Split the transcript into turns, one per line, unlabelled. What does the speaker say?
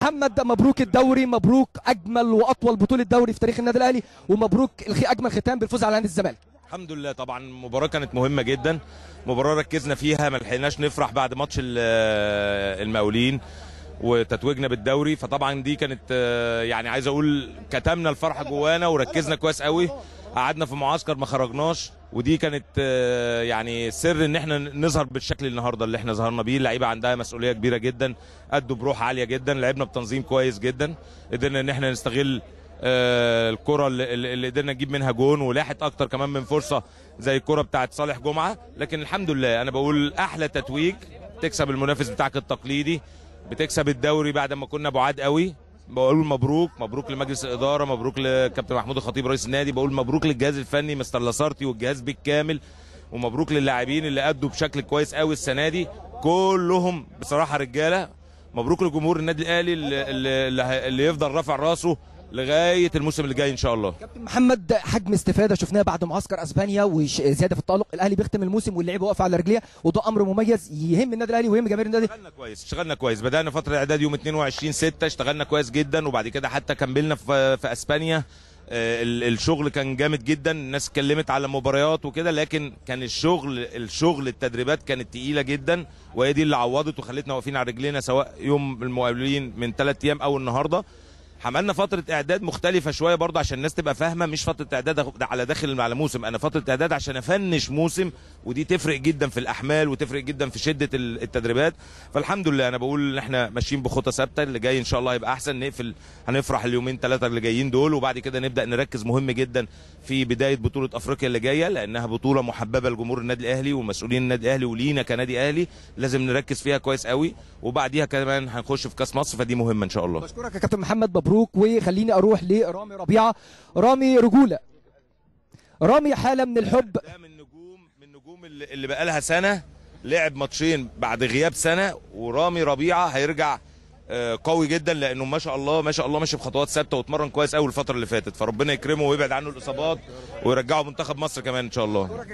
محمد مبروك الدوري مبروك اجمل واطول بطوله دوري في تاريخ النادي الاهلي ومبروك الخ- اجمل ختام بالفوز على نادي الزمالك
الحمد لله طبعا المباراه كانت مهمه جدا مباراه ركزنا فيها ما لحقناش نفرح بعد ماتش ال- المقاولين وتتويجنا بالدوري فطبعا دي كانت آه، يعني عايز اقول كتمنا الفرحه جوانا وركزنا كويس قوي قعدنا في معسكر ما خرجناش ودي كانت آه، يعني سر ان احنا نظهر بالشكل النهارده اللي احنا ظهرنا بيه اللعيبه عندها مسؤوليه كبيره جدا ادوا بروح عاليه جدا لعبنا بتنظيم كويس جدا قدرنا ان احنا نستغل آه، الكره اللي, اللي اللي قدرنا نجيب منها جون ولاحت اكتر كمان من فرصه زي الكره بتاعت صالح جمعه لكن الحمد لله انا بقول احلى تتويج تكسب المنافس بتاعك التقليدي بتكسب الدوري بعد ما كنا بعاد قوي بقول مبروك مبروك لمجلس الاداره مبروك لكابتن محمود الخطيب رئيس النادي بقول مبروك للجهاز الفني مستر لاسارتي والجهاز بالكامل ومبروك للاعبين اللي ادوا بشكل كويس قوي السنه دي كلهم بصراحه رجاله مبروك لجمهور النادي الاهلي اللي, اللي, اللي يفضل رافع راسه لغايه الموسم اللي جاي ان شاء الله
كابتن محمد حجم استفاده شفناه بعد معسكر اسبانيا وزياده في التالق الاهلي بيختم الموسم واللعيبه واقفه على رجليها وده امر مميز يهم النادي الاهلي ويهم جماهير النادي
اشتغلنا كويس اشتغلنا كويس بدانا فتره اعداد يوم 22 6 اشتغلنا كويس جدا وبعد كده حتى كملنا في في اسبانيا آه، ال- الشغل كان جامد جدا الناس اتكلمت على مباريات وكده لكن كان الشغل الشغل التدريبات كانت تقيله جدا وهي دي اللي عوضت وخلتنا واقفين على رجلينا سواء يوم المقاولين من ثلاث ايام او النهارده عملنا فترة إعداد مختلفة شوية برضه عشان الناس تبقى فاهمة مش فترة إعداد على داخل على موسم أنا فترة إعداد عشان أفنش موسم ودي تفرق جدا في الأحمال وتفرق جدا في شدة ال- التدريبات فالحمد لله أنا بقول إن إحنا ماشيين بخطى ثابتة اللي جاي إن شاء الله هيبقى أحسن نقفل هنفرح اليومين ثلاثة اللي جايين دول وبعد كده نبدأ نركز مهم جدا في بداية بطولة أفريقيا اللي جاية لأنها بطولة محببة لجمهور النادي الأهلي ومسؤولين النادي الأهلي ولينا كنادي أهلي لازم نركز فيها كويس قوي وبعديها كمان هنخش في كأس مصر فدي مهمة إن شاء الله
بشكرك يا كابتن محمد مبروك وخليني اروح لرامي ربيعه رامي رجوله رامي حاله من الحب
ده من نجوم من نجوم اللي, اللي بقى لها سنه لعب ماتشين بعد غياب سنه ورامي ربيعه هيرجع آه، قوي جدا لانه ما شاء الله ما شاء الله ماشي بخطوات ثابته واتمرن كويس قوي الفتره اللي فاتت فربنا يكرمه ويبعد عنه الاصابات ويرجعه منتخب مصر كمان ان شاء الله